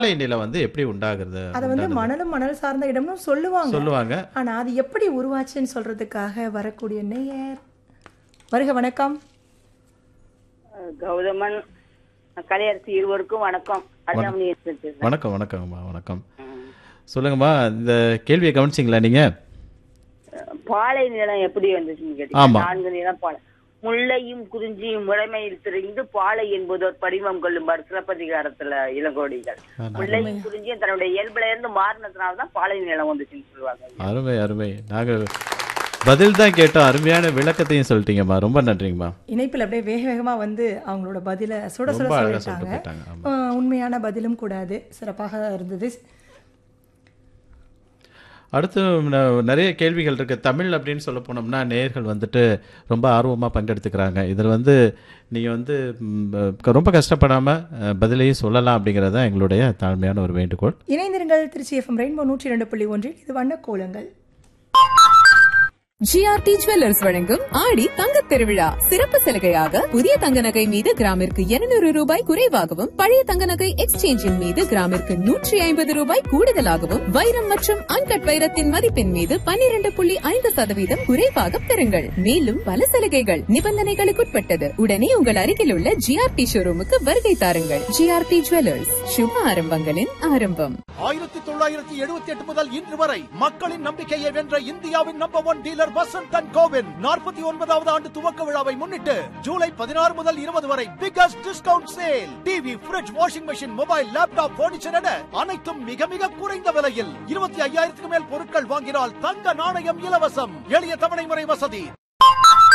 பாலை நிலம் வந்து எப்படி உண்டாகிறது அதை வந்து உண்டானது? மணலும் மணல் சார்ந்த இடம்னு சொல்லுவாங்க சொல்லுவாங்க ஆனா அது எப்படி உருவாச்சுன்னு சொல்றதுக்காக வரக்கூடிய நேயர் வருக வணக்கம் கௌதமன் கலையரசி இருவருக்கும் வணக்கம் அஜாமணி பேசுறேன். வணக்கம் வணக்கம்மா வணக்கம் சொல்லுங்கம்மா இந்த கேள்வியை கவனிச்சிங்களா நீங்க பாலை நிலம் எப்படி வந்துச்சுன்னு கேட்டீங்க ஆமா. நான்கு நிலம் பாலை முல்லையும் குறிஞ்சியும் முறைமையில் தெரிந்து பாலை என்பதோர் படிவம் கொள்ளும்பார் சிலப்பதிகாரத்துல இளங்கோடிகள் முல்லையும் குறிஞ்சியும் தன்னுடைய இயல்புல இருந்து மாறினதுனாலதான் பாலை நிலம் வந்துச்சுன்னு சொல்லுவாங்க அருமை அருமை நாங்க பதில் தான் கேட்டோம் அருமையான விளக்கத்தையும் சொல்லிட்டீங்கம்மா ரொம்ப நன்றிங்கம்மா இணைப்பில் அப்படியே வேக வேகமா வந்து அவங்களோட பதிலை சுட சுட ரொம்ப அழகா சொல்லிட்டாங்க சொல்லிட்டு போயிட்டாங்க ஆமா. ஆஹ் உண்மையான பதிலும் கூடாது சிறப்பாக இருந்தது அடுத்து ந- நிறைய கேள்விகள் இருக்கு தமிழ் அப்படின்னு சொல்ல போனோம்னா நேயர்கள் வந்துட்டு ரொம்ப ஆர்வமாக பங்கெடுத்துக்கிறாங்க இதில் வந்து நீங்கள் வந்து ம், ரொம்ப கஷ்டப்படாமல் பதிலையும் சொல்லலாம் அப்படிங்கிறது தான் எங்களுடைய தாழ்மையான ஒரு வேண்டுகோள் இணைந்திருங்கள் திருச்சி எஃப்எம் ரெயின்போ நூற்றி இரண்டு புள்ளி ஒன்றில் இது வண்ண கோலங்கள் ஜிஆர்டி ஜுவல்லர்ஸ் வழங்கும் ஆடி தங்கத் திருவிழா சிறப்பு சலுகையாக புதிய தங்க நகை மீது கிராமிற்கு 200 ரூபாய் குறைவாகவும் பழைய தங்க நகை எக்ஸ்சேஞ்சின் மீது கிராமிற்கு நூற்றி ஐம்பது ரூபாய் கூடுதலாகவும் வைரம் மற்றும் அன்கட் வைரத்தின் மதிப்பின் மீது 12.5% புள்ளி ஐந்து சதவீதம் குறைவாக பெறுங்கள் மேலும் பல சலுகைகள் நிபந்தனைகளுக்குட்பட்டது உடனே உங்கள் அருகில் உள்ள ஜிஆர்டி ஷோரூமுக்கு வருகை தாருங்கள் ஜிஆர்டி ஜுவல்லர்ஸ் சுப ஆரம்பங்களின் ஆரம்பம் ஆயிரத்தி தொள்ளாயிரத்தி எழுபத்தி எட்டு முதல் இன்று வரை மக்களின் நம்பிக்கையை வென்ற இந்தியாவின் number one dealer Vasanth and கோவின் நாற்பத்தி ஒன்பதாவது ஆண்டு துவக்க விழாவை முன்னிட்டு ஜூலை பதினாறு முதல் இருபது வரை biggest discount sale TV fridge washing machine mobile laptop furniture என அனைத்தும் மிக மிக குறைந்த விலையில் இருபத்தி ஐயாயிரத்துக்கு மேல் பொருட்கள் வாங்கினால் தங்க நாணயம் இலவசம் எளிய தவணை முறை வசதி